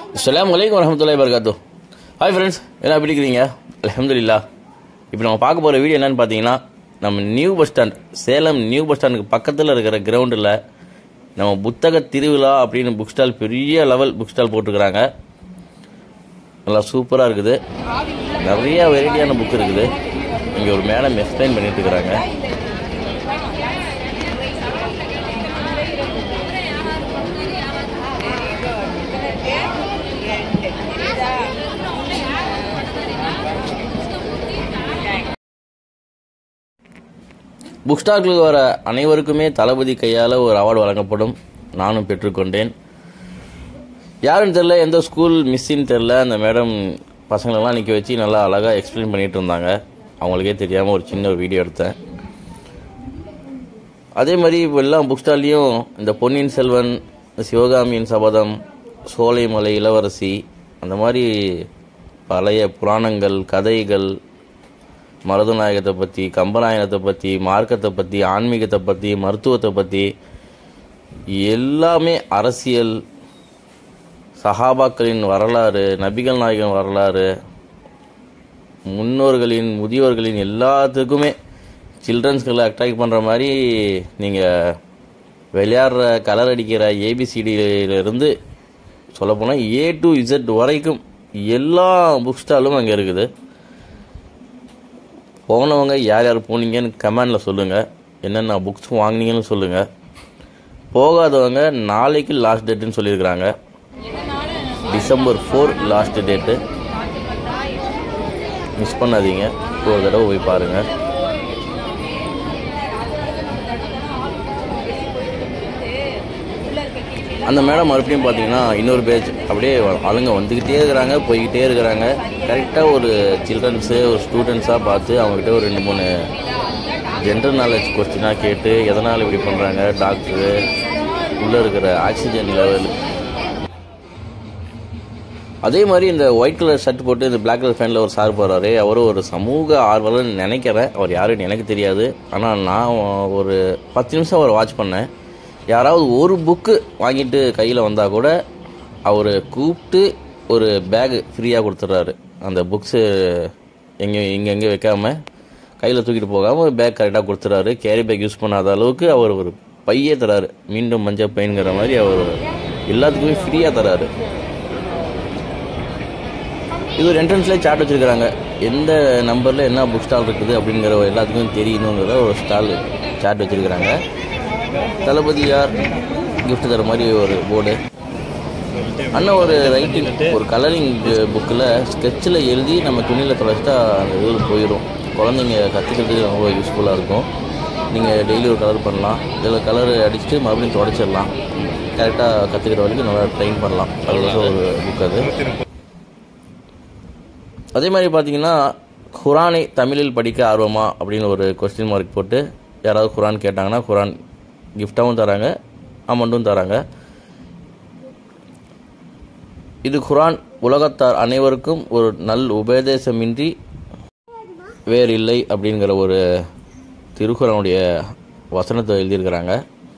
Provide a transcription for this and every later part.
அஸ்ஸலாமு அலைக்கும் வரமத்துல்லாஹி வரகாத்து ஹாய் ஃப்ரெண்ட்ஸ் எல்லாம் எப்படி இருக்கிறீங்க அல்ஹம்துலில்லாஹ் இப்போ நம்ம பார்க்க போகிற வீடியோ என்னன்னு பார்த்தீங்கன்னா நம்ம new bus stand Salem new bus ஸ்டாண்டுக்கு பக்கத்தில் இருக்கிற கிரவுண்டில் நம்ம புத்தக திருவிழா அப்படின்னு புக் ஸ்டால் பெரிய லெவல் புக் ஸ்டால் போட்டிருக்கிறாங்க நல்லா சூப்பராக இருக்குது நிறைய வெரைட்டியான புக் இருக்குது இங்கே ஒரு மேடம் எக்ஸ்பிளைன் பண்ணிட்டு இருக்கிறாங்க புக் ஸ்டாலுக்கு வர அனைவருக்குமே தளபதி கையால் ஒரு அவார்டு வழங்கப்படும் நானும் பெற்றுக்கொண்டேன் யாருன்னு தெரில எந்த ஸ்கூல் மிஸ்ஸின்னு தெரில அந்த மேடம் பசங்களெல்லாம் நிற்க வச்சு நல்லா அழகாக எக்ஸ்பிளைன் பண்ணிட்டு இருந்தாங்க அவங்களுக்கே தெரியாமல் ஒரு சின்ன ஒரு வீடியோ எடுத்தேன் அதே மாதிரி இப்போ எல்லா புக் ஸ்டால்லையும் இந்த பொன்னியின் செல்வன் சிவகாமியின் சபதம் சோலைமலை இளவரசி அந்த மாதிரி பழைய புராணங்கள் கதைகள் மருதநாயகத்தை பற்றி கம்பநாயகத்தை பற்றி மார்க்கத்தை பற்றி ஆன்மீகத்தை பற்றி மருத்துவத்தை பற்றி எல்லாமே அரசியல் சஹாபாக்களின் வரலாறு நபிகள் நாயகன் வரலாறு முன்னோர்களின் முதியோர்களின் எல்லாத்துக்குமே சில்ட்ரன்ஸ்களை அட்ராக்ட் பண்ணுற மாதிரி நீங்கள் விளையாடுற கலர் அடிக்கிற ஏபிசிடியிலிருந்து சொல்லப்போனால் ஏ டு இசட் வரைக்கும் எல்லா புக் ஸ்டாலும் அங்கே இருக்குது போனவங்க யார் யார் போனீங்கன்னு கமெண்டில் சொல்லுங்கள் என்னென்ன புக்ஸ் வாங்கினீங்கன்னு சொல்லுங்கள் போகாதவங்க நாளைக்கு லாஸ்ட் டேட்டுன்னு சொல்லியிருக்கிறாங்க December four last date miss பண்ணாதீங்க ஒரு தடவை போய் பாருங்கள் அந்த மேடம் மறுபடியும் பார்த்தீங்கன்னா இன்னொரு பேஜ் அப்படியே ஆளுங்க வந்துக்கிட்டே இருக்கிறாங்க போய்கிட்டே இருக்கிறாங்க கரெக்டாக ஒரு சில்ட்ரன்ஸு ஒரு ஸ்டூடெண்ட்ஸாக பார்த்து அவங்ககிட்ட ஒரு ரெண்டு மூணு ஜென்ரல் நாலேஜ் கொஸ்டினாக கேட்டு எதனால் இப்படி பண்ணுறாங்க டாக்டரு உள்ளே இருக்கிற ஆக்சிஜன் லெவல் அதே மாதிரி இந்த ஒயிட் கலர் ஷர்ட் போட்டு இந்த பிளாக் கலர் ஃபேனில் ஒரு சார் போகிறாரு அவரும் ஒரு சமூக ஆர்வலர்னு நினைக்கிறேன் அவர் யாருன்னு எனக்கு தெரியாது ஆனால் நான் ஒரு பத்து நிமிஷம் அவர் வாட்ச் பண்ணேன் யாராவது ஒரு புக்கு வாங்கிட்டு கையில் வந்தால் கூட அவர் கூப்பிட்டு ஒரு பேகு ஃப்ரீயாக கொடுத்துட்றாரு அந்த புக்ஸு எங்கே இங்கே எங்கே வைக்காம கையில் தூக்கிட்டு போகாமல் பேக் கரெக்டாக கொடுத்துட்றாரு கேரி பேக் யூஸ் பண்ணாத அளவுக்கு அவர் ஒரு பையே தராரு மீண்டும் மஞ்சள் பையனுங்கிற மாதிரி அவர் எல்லாத்துக்குமே ஃப்ரீயாக தராரு இது ஒரு என்ட்ரன்ஸ்லேயே சார்ட் வச்சுருக்கிறாங்க எந்த நம்பரில் என்ன புக் ஸ்டால் இருக்குது அப்படிங்கிற எல்லாத்துக்கும் தெரியணுங்கிற ஒரு ஸ்டால் சார்ட் வச்சுருக்கிறாங்க தளபதி யார் கிஃப்ட் தர மாதிரி ஒரு போர்டு அண்ணன் ஒரு ரைட்டிங் ஒரு கலரிங் புக்கில் ஸ்கெட்சில் எழுதி நம்ம துணியில் தொலைச்சிட்டா அந்த இது போயிடும் குழந்தைங்க கற்றுக்கிறதுக்கு ரொம்ப யூஸ்ஃபுல்லாக இருக்கும் நீங்கள் டெய்லி ஒரு கலர் பண்ணலாம் இதில் கலர் அடிச்சுட்டு மறுபடியும் தொடச்சிடலாம் கரெக்டாக கற்றுக்கிற வரைக்கும் நல்லா ட்ரெயின் பண்ணலாம் அது ஒரு புக் அது அதே மாதிரி பார்த்தீங்கன்னா குரானை தமிழில் படிக்க ஆர்வமா அப்படின்னு ஒரு கொஸ்டின் மார்க் போட்டு யாராவது குரான் கேட்டாங்கன்னா குரான் கிஃப்டாகவும் தராங்க அமௌண்ட்டும் தராங்க இது குரான் உலகத்தார் அனைவருக்கும் ஒரு நல் உபதேசமின்றி வேறு இல்லை அப்படிங்கிற ஒரு திருக்குறனுடைய வசனத்தை எழுதியிருக்கிறாங்க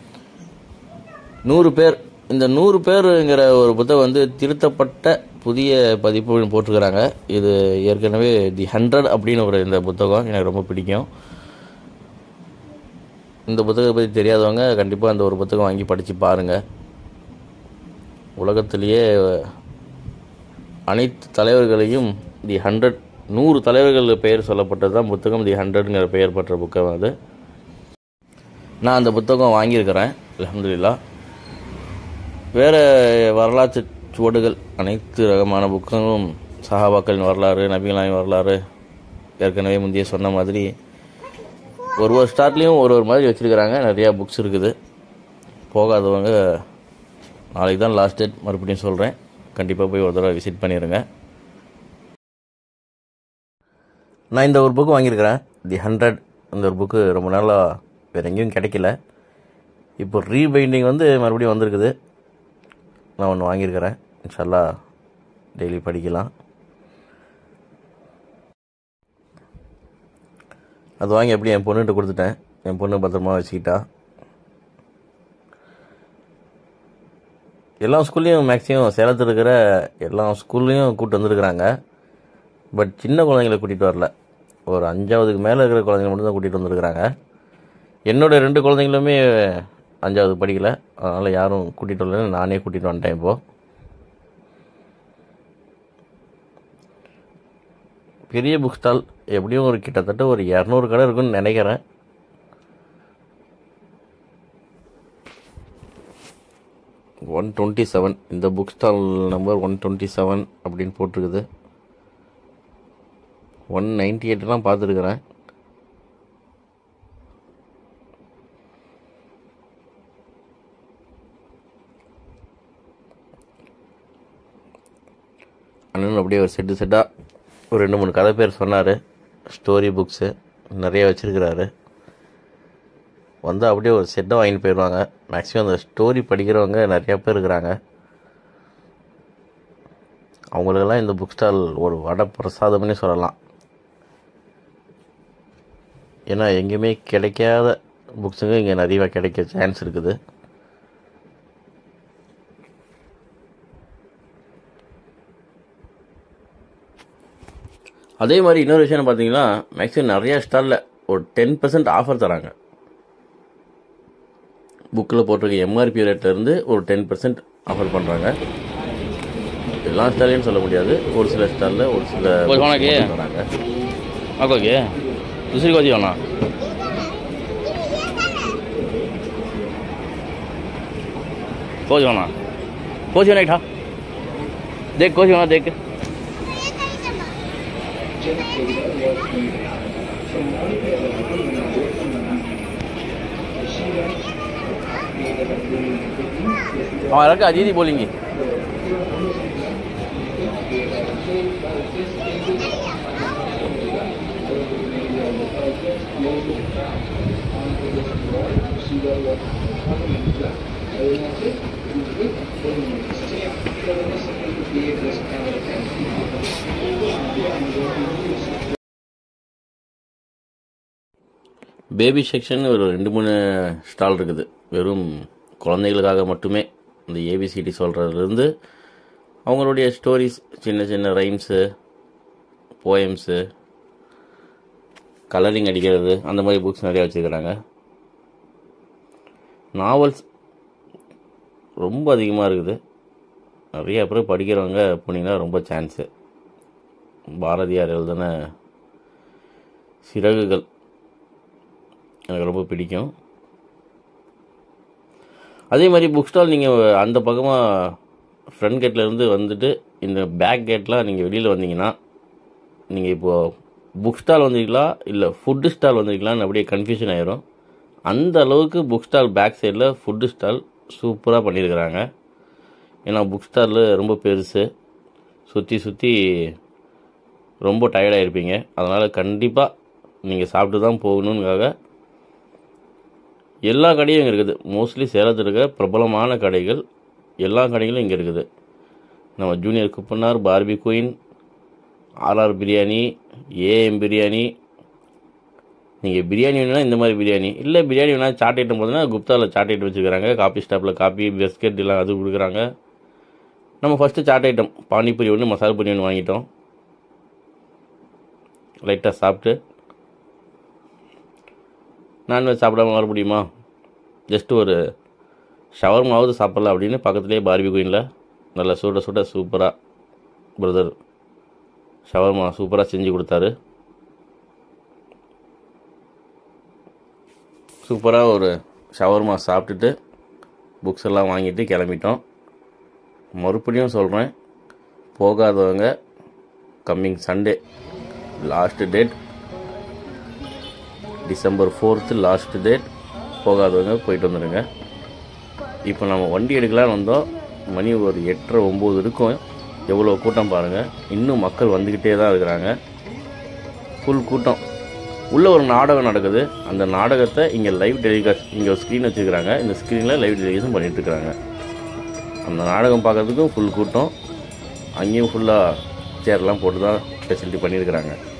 நூறு பேர் இந்த நூறு பேருங்கிற ஒரு புத்தகம் வந்து திருத்தப்பட்ட புதிய பதிப்பு போட்டிருக்கிறாங்க இது ஏற்கனவே தி ஹண்ட்ரட் அப்படின்னு ஒரு இந்த புத்தகம் எனக்கு ரொம்ப பிடிக்கும் இந்த புத்தகத்தை பற்றி தெரியாதவங்க கண்டிப்பாக அந்த ஒரு புத்தகம் வாங்கி படித்து பாருங்கள் உலகத்திலேயே அனைத்து தலைவர்களையும் தி ஹண்ட்ரட் நூறு தலைவர்கள் பெயர் சொல்லப்பட்டது தான் புத்தகம் தி ஹண்ட்ரட்ங்கிற பெயர் பெற்ற புத்தகம் அது நான் அந்த புத்தகம் வாங்கியிருக்கிறேன் அலமதுல்லா வேறு வரலாற்று சுவடுகள் அனைத்து ரகமான புத்தகங்களும் சஹாபாக்களின் வரலாறு நபிகளாயின் வரலாறு ஏற்கனவே முந்தைய சொன்ன மாதிரி ஒரு ஒரு ஸ்டார்ட்லேயும் ஒரு ஒரு மாதிரி வச்சுருக்கிறாங்க நிறையா புக்ஸ் இருக்குது போகாதவங்க நாளைக்கு தான் லாஸ்ட் டேட் மறுபடியும் சொல்கிறேன் கண்டிப்பாக போய் ஒரு தடவை விசிட் பண்ணிடுங்க நான் இந்த ஒரு புக்கு வாங்கியிருக்கிறேன் தி ஹண்ட்ரட் இந்த ஒரு புக்கு ரொம்ப நாளாக வேறு எங்கேயும் கிடைக்கல இப்போ ரீபைண்டிங் வந்து மறுபடியும் வந்திருக்குது நான் ஒன்று வாங்கியிருக்கிறேன் இன்ஷால்லா டெய்லி படிக்கலாம் அது வாங்கி எப்படி என் பொண்ணுகிட்ட கொடுத்துட்டேன் என் பொண்ணு பத்திரமா வச்சுக்கிட்டா எல்லா ஸ்கூல்லையும் மேக்ஸிமம் சேலத்தில் இருக்கிற எல்லா ஸ்கூல்லையும் கூப்பிட்டு வந்திருக்கிறாங்க பட் சின்ன குழந்தைங்களை கூட்டிகிட்டு வரல ஒரு அஞ்சாவதுக்கு மேலே இருக்கிற குழந்தைங்க மட்டும் தான் கூட்டிகிட்டு வந்திருக்கிறாங்க என்னோட ரெண்டு குழந்தைங்களுமே அஞ்சாவது படிக்கல அதனால் யாரும் கூட்டிகிட்டு வரல நானே கூட்டிகிட்டு வந்துட்டேன் இப்போது பெரிய புக் ஸ்டால் எப்படியும் ஒரு கிட்டத்தட்ட ஒரு இரநூறு கடை இருக்குன்னு நினைக்கிறேன் ஒன் டுவெண்ட்டி செவன் இந்த book stall number one twenty seven அப்படின்னு போட்டிருக்குது ஒன் நைன்டி எயிட்லாம் பார்த்துருக்குறேன் அண்ணன் அப்படியே ஒரு செட்டு செட்டாக ஒரு ரெண்டு மூணு கதை பேர் சொன்னார் ஸ்டோரி புக்ஸு நிறைய வச்சுருக்கிறாரு வந்து அப்படியே ஒரு செட்டை வாங்கிட்டு போயிடுவாங்க மேக்ஸிமம் அந்த ஸ்டோரி படிக்கிறவங்க நிறையா பேர் இருக்கிறாங்க அவங்களுக்கெல்லாம் இந்த புக் ஸ்டால் ஒரு வட பிரசாதம்னே சொல்லலாம் ஏன்னா எங்கேயுமே கிடைக்காத புக்ஸுங்க இங்கே நிறைய கிடைக்க சான்ஸ் இருக்குது அதே மாதிரி இன்னொரு விஷயம் பார்த்தீங்கன்னா மேக்ஸிமம் நிறைய ஸ்டாலில் ஒரு டென் பர்சன்ட் ஆஃபர் தராங்க புக்கில் போட்டிருக்க எம்ஆர்பி ரேட்லேருந்து ஒரு டென் பர்சன்ட் ஆஃபர் பண்ணுறாங்க எல்லா ஸ்டாலையும் சொல்ல முடியாது ஒரு சில ஸ்டாலில் ஒரு சில ஒரு உனக்கு? தராங்க आपको क्या दूसरी कौन सी होना कौन सी होना कौन सी होना एक था देख कौन सी होना देख के हमारा क्या दीदी बोलेंगी பேபி செக்ஷன் ஒரு ரெண்டு மூணு ஸ்டால் இருக்குது வெறும் குழந்தைகளுக்காக மட்டுமே இந்த ஏபிசிடி சொல்கிறதுலேருந்து அவங்களுடைய ஸ்டோரிஸ் சின்ன சின்ன ரைம்ஸு போயம்ஸு கலரிங் அடிக்கிறது அந்த மாதிரி புக்ஸ் நிறையா வச்சுருக்கிறாங்க நாவல்ஸ் ரொம்ப அதிகமாக இருக்குது நிறைய பேர் படிக்கிறவங்க போனீங்கன்னா ரொம்ப சான்ஸு பாரதியார் எழுதின சிறகுகள் எனக்கு ரொம்ப பிடிக்கும் அதே மாதிரி புக் ஸ்டால் நீங்கள் அந்த பக்கமாக ஃப்ரண்ட் கேட்லேருந்து வந்துட்டு இந்த பேக் கேட்லாம் நீங்கள் வெளியில் வந்தீங்கன்னா நீங்கள் இப்போது புக் ஸ்டால் வந்தீங்களா இல்லை ஃபுட்டு ஸ்டால் வந்தீங்களான்னு அப்படியே கன்ஃபியூஷன் ஆயிரும் அந்த அளவுக்கு புக் ஸ்டால் பேக் சைடில் ஃபுட்டு ஸ்டால் சூப்பராக பண்ணியிருக்கிறாங்க ஏன்னா புக் ஸ்டாலில் ரொம்ப பெருசு சுற்றி சுற்றி ரொம்ப டயர்டாக இருப்பீங்க அதனால் கண்டிப்பாக நீங்கள் சாப்பிட்டு தான் போகணுங்காக எல்லா கடையும் இங்கே இருக்குது மோஸ்ட்லி சேலத்தில் இருக்கிற பிரபலமான கடைகள் எல்லா கடைகளும் இங்கே இருக்குது நம்ம junior Kuppanna barbie queen RR biryani AM biryani நீங்கள் பிரியாணி வேணும்னா இந்த மாதிரி பிரியாணி இல்லை பிரியாணி வேணா சாட் ஐட்டம் பார்த்தீங்கன்னா குப்தாவில் சாட் ஐட்டம் வச்சுருக்காங்க காபி ஸ்டாப்பில் காப்பி பிஸ்கெட் எல்லாம் அது கொடுக்குறாங்க நம்ம ஃபஸ்ட்டு சாட் ஐட்டம் பானிபூரி ஒன்று மசாலா பூரி ஒன்று வாங்கிட்டோம் லைட்டாக சாப்பிட்டு நான்வெஜ் சாப்பிடாம வர முடியுமா ஜஸ்ட் ஒரு ஷவர்மாவது சாப்பிட்லாம் அப்படின்னு பக்கத்துலேயே பார்பி குயினில் நல்லா சுட சுட சூப்பராக பிரதர் ஷவர்மா சூப்பராக செஞ்சு கொடுத்தாரு சூப்பராக ஒரு ஷவர்மா சாப்பிட்டுட்டு புக்ஸ் எல்லாம் வாங்கிட்டு கிளம்பிட்டோம் மறுபடியும் சொல்கிறேன் போகாதவங்க coming Sunday last date December fourth last date போகாதவங்க போயிட்டு வந்துடுங்க இப்போ நம்ம வண்டி எடுக்கலான்னு வந்தோம் மணி ஒரு எட்டரை ஒம்பது இருக்கும் எவ்வளோ கூட்டம் பாருங்கள் இன்னும் மக்கள் வந்துக்கிட்டே தான் இருக்கிறாங்க ஃபுல் கூட்டம் உள்ளே ஒரு நாடகம் நடக்குது அந்த நாடகத்தை இங்கே லைவ் டெலிகாஸ்ட் இங்கே ஒரு ஸ்க்ரீன் வச்சுருக்கிறாங்க இந்த ஸ்க்ரீனில் லைவ் டெலிகாஷன் பண்ணிட்டு இருக்காங்க அந்த நாடகம் பார்க்கறதுக்கும் ஃபுல் கூட்டம் அங்கேயும் ஃபுல்லாக சேர்லாம் போட்டு தான் ஃபெசிலிட்டி பண்ணியிருக்கிறாங்க